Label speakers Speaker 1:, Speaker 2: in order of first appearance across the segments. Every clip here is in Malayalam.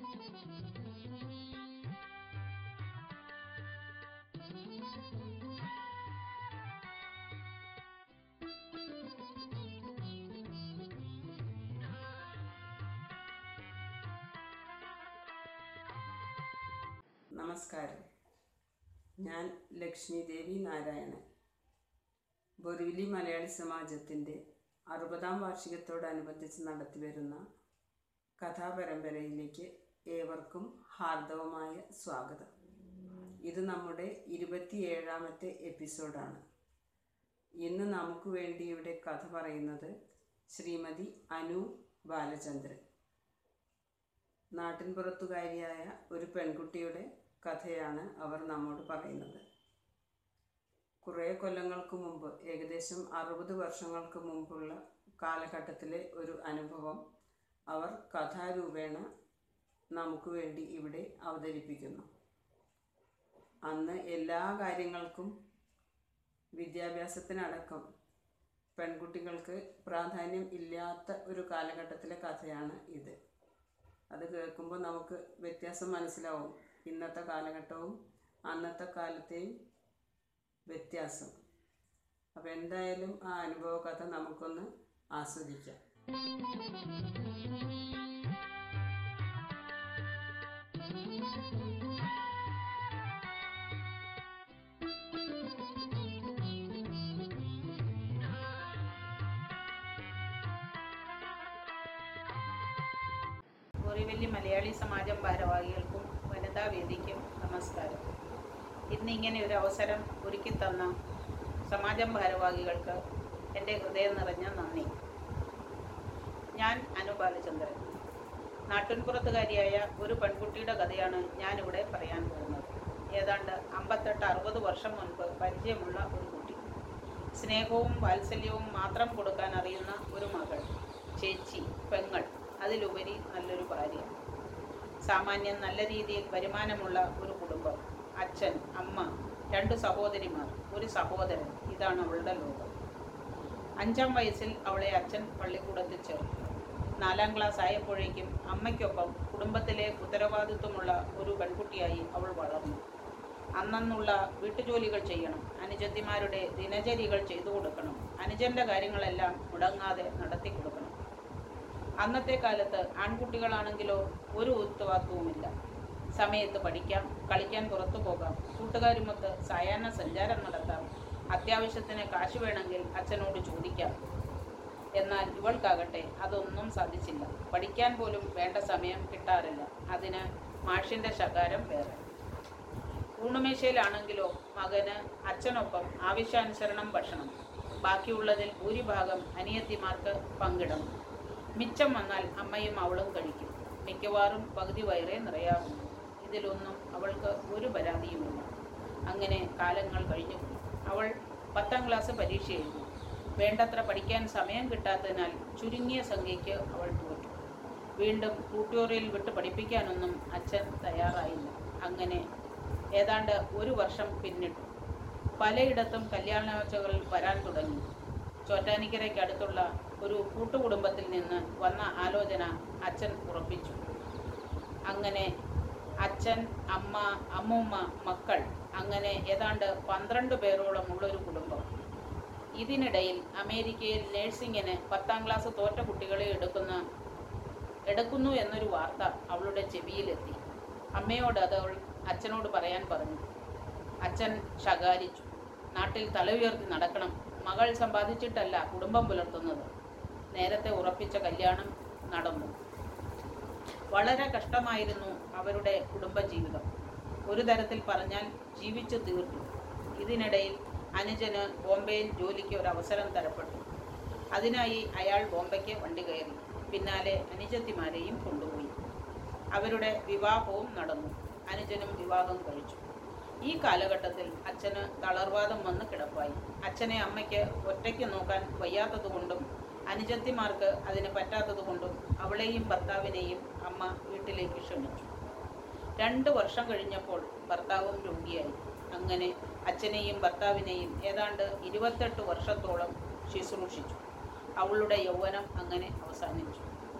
Speaker 1: നമസ്കാരം ഞാൻ ലക്ഷ്മി ദേവി നാരായണൻ ബൊറിവിലി മലയാളി സമാജത്തിൻ്റെ അറുപതാം വാർഷികത്തോടനുബന്ധിച്ച് നടത്തിവരുന്ന കഥാപരമ്പരയിലേക്ക് ഏവർക്കും ഹാർദവമായ സ്വാഗതം ഇത് നമ്മുടെ ഇരുപത്തിയേഴാമത്തെ എപ്പിസോഡാണ് ഇന്ന് നമുക്ക് വേണ്ടി ഇവിടെ കഥ പറയുന്നത് ശ്രീമതി അനു ബാലചന്ദ്രൻ നാട്ടിൻപുറത്തുകാരിയായ ഒരു പെൺകുട്ടിയുടെ കഥയാണ് അവർ നമ്മോട് പറയുന്നത് കുറേ കൊല്ലങ്ങൾക്ക് മുമ്പ് ഏകദേശം അറുപത് വർഷങ്ങൾക്ക് മുമ്പുള്ള കാലഘട്ടത്തിലെ ഒരു അനുഭവം അവർ കഥാരൂപേണ നമുക്ക് വേണ്ടി ഇവിടെ അവതരിപ്പിക്കുന്നു അന്ന് എല്ലാ കാര്യങ്ങൾക്കും വിദ്യാഭ്യാസത്തിനടക്കം പെൺകുട്ടികൾക്ക് പ്രാധാന്യം ഇല്ലാത്ത ഒരു കാലഘട്ടത്തിലെ കഥയാണ് ഇത് അത് കേൾക്കുമ്പോൾ നമുക്ക് വ്യത്യാസം മനസ്സിലാവും ഇന്നത്തെ കാലഘട്ടവും അന്നത്തെ കാലത്തെയും വ്യത്യാസം അപ്പോൾ എന്തായാലും ആ അനുഭവ കഥ നമുക്കൊന്ന് ആസ്വദിക്കാം
Speaker 2: ബോറിവല്ലി മലയാളി സമാജം ഭാരവാഹികൾക്കും വനിതാ വേദിക്കും നമസ്കാരം ഇന്നിങ്ങനെ ഒരു അവസരം ഒരുക്കി തന്ന സമാജം ഭാരവാഹികൾക്ക് എൻ്റെ ഹൃദയം നിറഞ്ഞ നന്ദി ഞാൻ അനു ബാലചന്ദ്രൻ നാട്ടിൻപുറത്തുകാരിയായ ഒരു പെൺകുട്ടിയുടെ കഥയാണ് ഞാനിവിടെ പറയാൻ പോകുന്നത് ഏതാണ്ട് അമ്പത്തെട്ട് അറുപത് വർഷം മുൻപ് പരിചയമുള്ള ഒരു കുട്ടി സ്നേഹവും വാത്സല്യവും മാത്രം കൊടുക്കാൻ അറിയുന്ന ഒരു മകൾ ചേച്ചി പെങ്ങൾ അതിലുപരി നല്ലൊരു ഭാര്യ സാമാന്യം നല്ല രീതിയിൽ വരുമാനമുള്ള ഒരു കുടുംബം അച്ഛൻ അമ്മ രണ്ട് സഹോദരിമാർ ഒരു സഹോദരൻ ഇതാണ് അവളുടെ ലോകം അഞ്ചാം വയസ്സിൽ അവളെ അച്ഛൻ പള്ളിക്കൂടത്തിൽ ചേർത്തു നാലാം ക്ലാസ് ആയപ്പോഴേക്കും അമ്മയ്ക്കൊപ്പം കുടുംബത്തിലെ ഉത്തരവാദിത്വമുള്ള ഒരു പെൺകുട്ടിയായി അവൾ വളർന്നു അന്നുള്ള വീട്ടുജോലികൾ ചെയ്യണം അനുജത്തിമാരുടെ ദിനചര്യകൾ ചെയ്തു കൊടുക്കണം അനുജന്റെ കാര്യങ്ങളെല്ലാം മുടങ്ങാതെ നടത്തി കൊടുക്കണം അന്നത്തെ കാലത്ത് ആൺകുട്ടികളാണെങ്കിലോ ഒരു ഉത്തരവാദിത്വവുമില്ല സമയത്ത് പഠിക്കാം കളിക്കാൻ പുറത്തു പോകാം കൂട്ടുകാരുമൊത്ത് സായാഹ്ന സഞ്ചാരം നടത്താം അത്യാവശ്യത്തിന് കാശ് വേണമെങ്കിൽ അച്ഛനോട് ചോദിക്കാം എന്നാൽ ഇവൾക്കാകട്ടെ അതൊന്നും സാധിച്ചില്ല പഠിക്കാൻ പോലും വേണ്ട സമയം കിട്ടാറില്ല അതിന് മാഷിൻ്റെ ശകാരം വേറെ ഊണുമേശയിലാണെങ്കിലോ മകന് അച്ഛനൊപ്പം ആവശ്യാനുസരണം ഭക്ഷണം ബാക്കിയുള്ളതിൽ ഭൂരിഭാഗം അനിയത്തിമാർക്ക് പങ്കിടണം മിച്ചം വന്നാൽ അമ്മയും അവളും കഴിക്കും മിക്കവാറും പകുതി വയറേ നിറയാറുള്ളൂ ഇതിലൊന്നും അവൾക്ക് ഒരു പരാതിയുമില്ല അങ്ങനെ കാലങ്ങൾ കഴിഞ്ഞുപോയി അവൾ പത്താം ക്ലാസ് പരീക്ഷ എഴുതി വേണ്ടത്ര പഠിക്കാൻ സമയം കിട്ടാത്തതിനാൽ ചുരുങ്ങിയ സംഖ്യയ്ക്ക് അവൾ തോറ്റു വീണ്ടും ട്യൂട്ടോറിയൽ വിട്ട് പഠിപ്പിക്കാനൊന്നും അച്ഛൻ തയ്യാറായില്ല അങ്ങനെ ഏതാണ്ട് ഒരു വർഷം പിന്നിട്ടു പലയിടത്തും കല്യാണോത്സവങ്ങൾ വരാൻ തുടങ്ങി ചോറ്റാനിക്കരയ്ക്ക് അടുത്തുള്ള ഒരു കൂട്ടുകുടുംബത്തിൽ നിന്ന് വന്ന ആലോചന അച്ഛൻ ഉറപ്പിച്ചു അങ്ങനെ അച്ഛൻ അമ്മ അമ്മൂമ്മ മക്കൾ അങ്ങനെ ഏതാണ്ട് പന്ത്രണ്ട് പേരോളം ഉള്ളൊരു കുടുംബം ഇതിനിടയിൽ അമേരിക്കയിൽ നേഴ്സിങ്ങിന് പത്താം ക്ലാസ് തോറ്റ കുട്ടികളെ എടുക്കുന്ന എടുക്കുന്നു എന്നൊരു വാർത്ത അവളുടെ ചെവിയിലെത്തി അമ്മയോട് അത് അവൾ അച്ഛനോട് പറയാൻ പറഞ്ഞു അച്ഛൻ ശകാരിച്ചു നാട്ടിൽ തല ഉയർത്തി നടക്കണം മകൾ സമ്പാദിച്ചിട്ടല്ല കുടുംബം പുലർത്തുന്നത് നേരത്തെ ഉറപ്പിച്ച കല്യാണം നടന്നു വളരെ കഷ്ടമായിരുന്നു അവരുടെ കുടുംബജീവിതം ഒരു തരത്തിൽ പറഞ്ഞാൽ ജീവിച്ചു തീർത്തു ഇതിനിടയിൽ അനുജന് ബോംബെയിൽ ജോലിക്ക് ഒരു അവസരം തരപ്പെട്ടു അതിനായി അയാൾ ബോംബെക്ക് വണ്ടി കയറി പിന്നാലെ അനുജത്തിമാരെയും കൊണ്ടുപോയി അവരുടെ വിവാഹവും നടന്നു അനുജനും വിവാഹം കഴിച്ചു ഈ കാലഘട്ടത്തിൽ അച്ഛന് തളർവാദം വന്ന് കിടപ്പായി അച്ഛനെ അമ്മയ്ക്ക് ഒറ്റയ്ക്ക് നോക്കാൻ വയ്യാത്തതുകൊണ്ടും അനുജത്തിമാർക്ക് അതിന് പറ്റാത്തതുകൊണ്ടും അവളെയും ഭർത്താവിനെയും അമ്മ വീട്ടിലേക്ക് ക്ഷണിച്ചു രണ്ട് വർഷം കഴിഞ്ഞപ്പോൾ ഭർത്താവും രോഗിയായി അങ്ങനെ അച്ഛനെയും ഭർത്താവിനെയും ഏതാണ്ട് ഇരുപത്തെട്ട് വർഷത്തോളം ശുശ്രൂഷിച്ചു അവളുടെ യൗവനം അങ്ങനെ അവസാനിച്ചു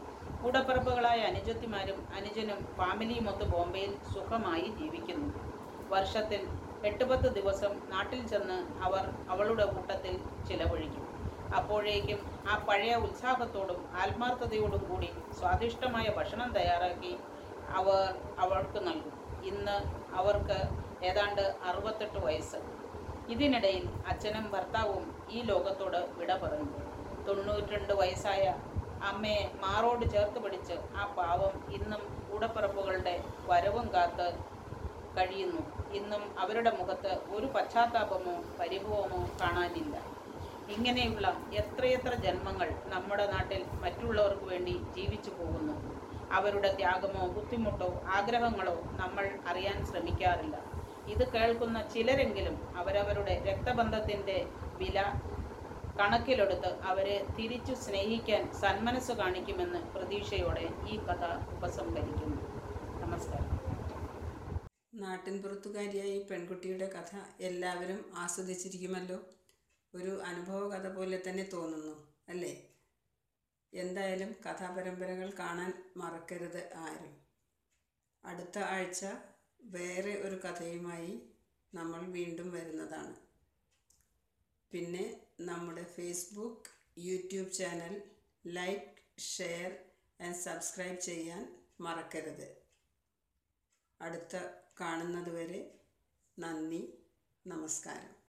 Speaker 2: കൂടപ്പിറപ്പുകളായ അനുജത്തിമാരും അനുജനും ഫാമിലിയുമൊത്ത് ബോംബെയിൽ സുഖമായി ജീവിക്കുന്നു വർഷത്തിൽ എട്ട് പത്ത് ദിവസം നാട്ടിൽ ചെന്ന് അവർ അവളുടെ കൂട്ടത്തിൽ ചിലവഴിക്കും അപ്പോഴേക്കും ആ പഴയ ഉത്സാഹത്തോടും ആത്മാർത്ഥതയോടും കൂടി സ്വാദിഷ്ടമായ ഭക്ഷണം തയ്യാറാക്കി അവർ അവൾക്ക് നൽകും ഇന്ന് അവർക്ക് ഏതാണ്ട് അറുപത്തെട്ട് വയസ്സ് ഇതിനിടയിൽ അച്ഛനും ഭർത്താവും ഈ ലോകത്തോട് വിട പറഞ്ഞു തൊണ്ണൂറ്റിരണ്ട് വയസ്സായ അമ്മയെ മാറോട് ചേർത്ത് പിടിച്ച് ആ പാവം ഇന്നും കൂടപ്പിറപ്പുകളുടെ വരവും കാത്ത് കഴിയുന്നു ഇന്നും അവരുടെ മുഖത്ത് ഒരു പശ്ചാത്താപമോ പരിഭവമോ കാണാനില്ല ഇങ്ങനെയുള്ള എത്രയെത്ര ജന്മങ്ങൾ നമ്മുടെ നാട്ടിൽ മറ്റുള്ളവർക്ക് വേണ്ടി ജീവിച്ചു പോകുന്നു അവരുടെ ത്യാഗമോ ബുദ്ധിമുട്ടോ ആഗ്രഹങ്ങളോ നമ്മൾ അറിയാൻ ശ്രമിക്കാറില്ല ഇത് കേൾക്കുന്ന ചിലരെങ്കിലും അവരവരുടെ രക്തബന്ധത്തിൻ്റെ വില കണക്കിലെടുത്ത് അവരെ തിരിച്ചു സ്നേഹിക്കാൻ സന്മനസ് കാണിക്കുമെന്ന് പ്രതീക്ഷയോടെ ഈ കഥ ഉപസംഹരിക്കുന്നു നമസ്കാരം
Speaker 1: നാട്ടിൻപുറത്തുകാരിയായ ഈ പെൺകുട്ടിയുടെ കഥ എല്ലാവരും ആസ്വദിച്ചിരിക്കുമല്ലോ ഒരു അനുഭവ കഥ പോലെ തന്നെ തോന്നുന്നു അല്ലേ എന്തായാലും കഥാപരമ്പരകൾ കാണാൻ മറക്കരുത് ആരും അടുത്ത ആഴ്ച വേറെ ഒരു കഥയുമായി നമ്മൾ വീണ്ടും വരുന്നതാണ് പിന്നെ നമ്മുടെ Facebook YouTube channel like share and subscribe ചെയ്യാൻ മറക്കരുത് അടുത്ത കാണുന്നത് വരെ നന്ദി നമസ്കാരം